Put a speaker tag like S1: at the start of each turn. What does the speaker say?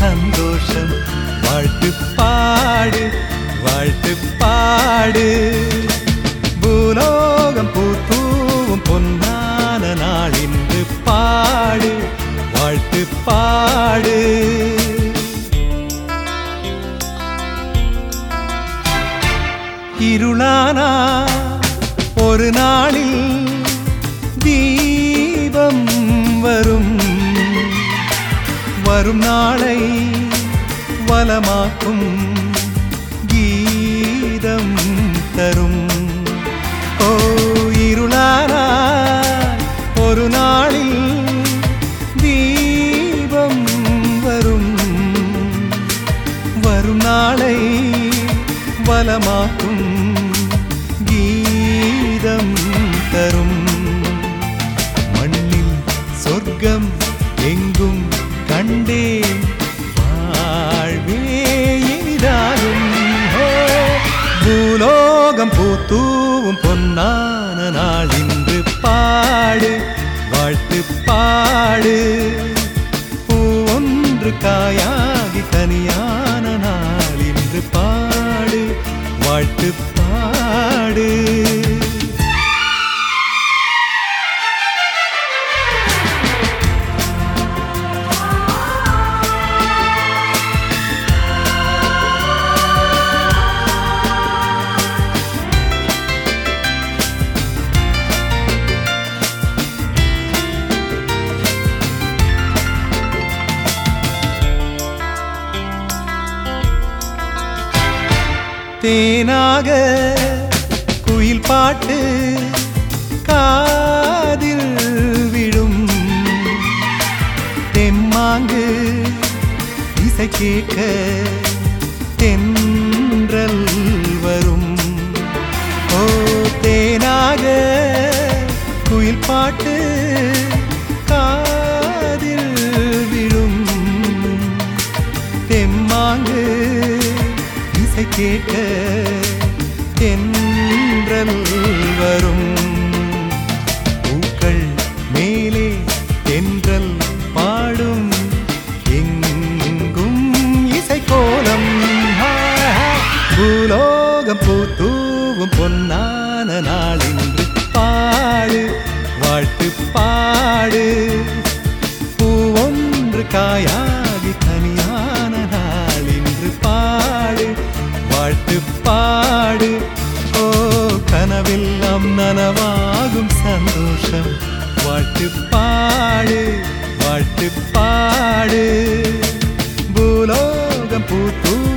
S1: சந்தோஷம் வாழ்த்து பாடு வாழ்த்து பாடு பூலோகம் பூத்தூவும் பொன்னான நாள் இன்று பாடு வாழ்த்து பாடு இருளானா ஒரு நாளில் தீபம் வரும் வரும் நாளை வலமாக்கும் கீதம் தரும் ஓ இருளானா ஒரு நாளில் தீபம் வரும் வரும் நாளை வலமாக்கும் கீதம் தரும் மண்ணில் சொர்க்கம் எங்கும் கண்டே வாழ்வே இனிதாகும் ஹோ, பூலோகம் பூத்தூவும் பொன்னான நாள் இன்று பாடு வாழ்த்து பாடு பூ ஒன்று காயாகி கனியான நாள் இன்று பாடு வாழ்த்து பாடு தேனாக குயில் பாட்டு காதில் விழும் தெம்மாங்கு இசை கேட்க தென்றல் வரும் ஓ தேனாக குயில் பாட்டு காதில் விழும் தெம்மாங்கு இசை கேட்க தென்றல் வரும் பூக்கள் மேலே தென்றல் பாடும் எங்கும் இசை கோலம் பூலோகம் பூத்தூவும் பொன்னான நாள் இன்று பாடு வாழ்த்து பாடு பூ ஒன்று காயாகி கனியான நாள் இன்று பாடு வாழ்த்து பாடு ஓ கனவெல்லாம் நனவாகும் சந்தோஷம் வாழ்த்து பாடு வாழ்த்து பாடு பூலோகம் பூத்தூ